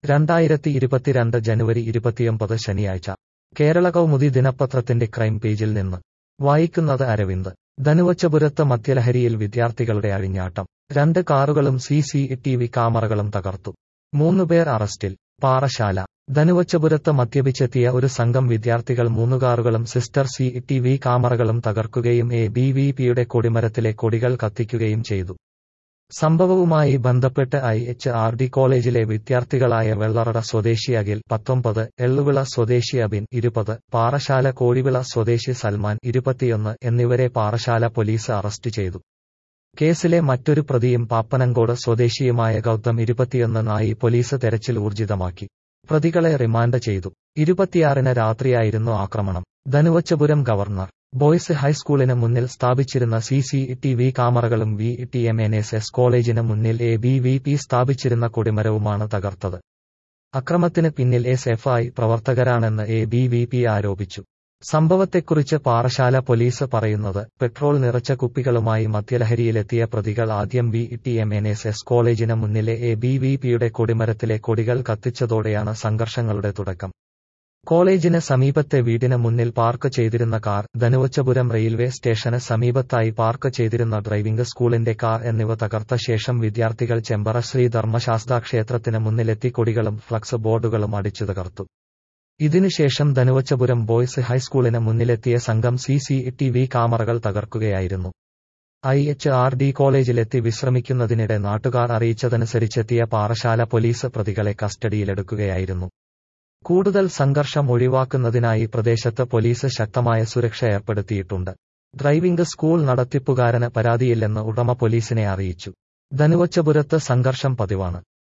രണ്ടായിരത്തി ഇരുപത്തിരണ്ട് ജനുവരി ഇരുപത്തിയൊമ്പത് ശനിയാഴ്ച കേരള കൗമുദി ദിനപത്രത്തിന്റെ ക്രൈം പേജിൽ നിന്ന് വായിക്കുന്നത് അരവിന്ദ് ധനുവച്ചപുരത്ത് മദ്യലഹരിയിൽ വിദ്യാർത്ഥികളുടെ അഴിഞ്ഞാട്ടം രണ്ട് കാറുകളും സി സി ടി വി ക്യാമറകളും തകർത്തു മൂന്നുപേർ അറസ്റ്റിൽ പാറശാല ധനുവച്ചപുരത്ത് മദ്യപിച്ചെത്തിയ ഒരു സംഘം വിദ്യാർത്ഥികൾ മൂന്ന് കാറുകളും സിസ്റ്റർ സി ടി വി ക്യാമറകളും തകർക്കുകയും എ ബി വി പിയുടെ കൊടിമരത്തിലെ കൊടികൾ കത്തിക്കുകയും ചെയ്തു സംഭവവുമായി ബന്ധപ്പെട്ട് ഐ എച്ച് ആർ ഡി കോളേജിലെ വിദ്യാർത്ഥികളായ വെള്ളറട സ്വദേശി അഖിൽ പത്തൊമ്പത് എള്ളുവിള സ്വദേശി അബിൻ ഇരുപത് പാറശാല കോഴിവിള സ്വദേശി സൽമാൻ ഇരുപത്തിയൊന്ന് എന്നിവരെ പാറശാല പോലീസ് അറസ്റ്റ് ചെയ്തു കേസിലെ മറ്റൊരു പ്രതിയും പാപ്പനങ്കോട് സ്വദേശിയുമായ ഗൗതം ഇരുപത്തിയൊന്ന് നായി പോലീസ് തെരച്ചിൽ ഊർജിതമാക്കി പ്രതികളെ റിമാൻഡ് ചെയ്തു ഇരുപത്തിയാറിന് രാത്രിയായിരുന്നു ആക്രമണം ധനുവച്ചപുരം ഗവർണർ ബോയ്സ് ഹൈസ്കൂളിന് മുന്നിൽ സ്ഥാപിച്ചിരുന്ന സി സി ടി വി ക്യാമറകളും V T M N S S കോളേജിന് മുന്നിൽ എ ബി വി പി സ്ഥാപിച്ചിരുന്ന കൊടിമരവുമാണ് തകർത്തത് അക്രമത്തിന് പിന്നിൽ എസ് എഫ് ഐ പ്രവർത്തകരാണെന്ന് എ ബി വി പി ആരോപിച്ചു സംഭവത്തെക്കുറിച്ച് പാറശാല പോലീസ് പറയുന്നത് പെട്രോൾ നിറച്ച കുപ്പികളുമായി മദ്യലഹരിയിലെത്തിയ പ്രതികൾ ആദ്യം V T M N S S കോളേജിന് മുന്നിലെ എ ബി വി പിയുടെ കൊടിമരത്തിലെ കൊടികൾ കത്തിച്ചതോടെയാണ് സംഘർഷങ്ങളുടെ തുടക്കം കോളേജിന് സമീപത്തെ വീടിന് മുന്നിൽ പാർക്ക് ചെയ്തിരുന്ന കാർ ധനുവച്ചപുരം റെയിൽവേ സ്റ്റേഷന് സമീപത്തായി പാർക്ക് ചെയ്തിരുന്ന ഡ്രൈവിംഗ് സ്കൂളിന്റെ കാർ എന്നിവ തകർത്ത ശേഷം വിദ്യാർത്ഥികൾ ചെമ്പറ ശ്രീ ധർമ്മശാസ്താ ക്ഷേത്രത്തിന് മുന്നിലെത്തി കൊടികളും ഫ്ലക്സ് ബോർഡുകളും അടിച്ചു തകർത്തു ഇതിനുശേഷം ധനുവച്ചപുരം ബോയ്സ് ഹൈസ്കൂളിന് മുന്നിലെത്തിയ സംഘം സി സി ടി വി ക്യാമറകൾ തകർക്കുകയായിരുന്നു ഐ എച്ച് ആർ ഡി കോളേജിലെത്തി വിശ്രമിക്കുന്നതിനിടെ നാട്ടുകാർ അറിയിച്ചതനുസരിച്ചെത്തിയ പാറശാല പോലീസ് പ്രതികളെ കസ്റ്റഡിയിലെടുക്കുകയായിരുന്നു കൂടുതൽ സംഘർഷം ഒഴിവാക്കുന്നതിനായി പ്രദേശത്ത് പോലീസ് ശക്തമായ സുരക്ഷ ഏർപ്പെടുത്തിയിട്ടുണ്ട് ഡ്രൈവിംഗ് സ്കൂൾ നടത്തിപ്പുകാരന് പരാതിയില്ലെന്ന് ഉടമ പോലീസിനെ അറിയിച്ചു ധനുവച്ചപുരത്ത് സംഘർഷം പതിവാണ്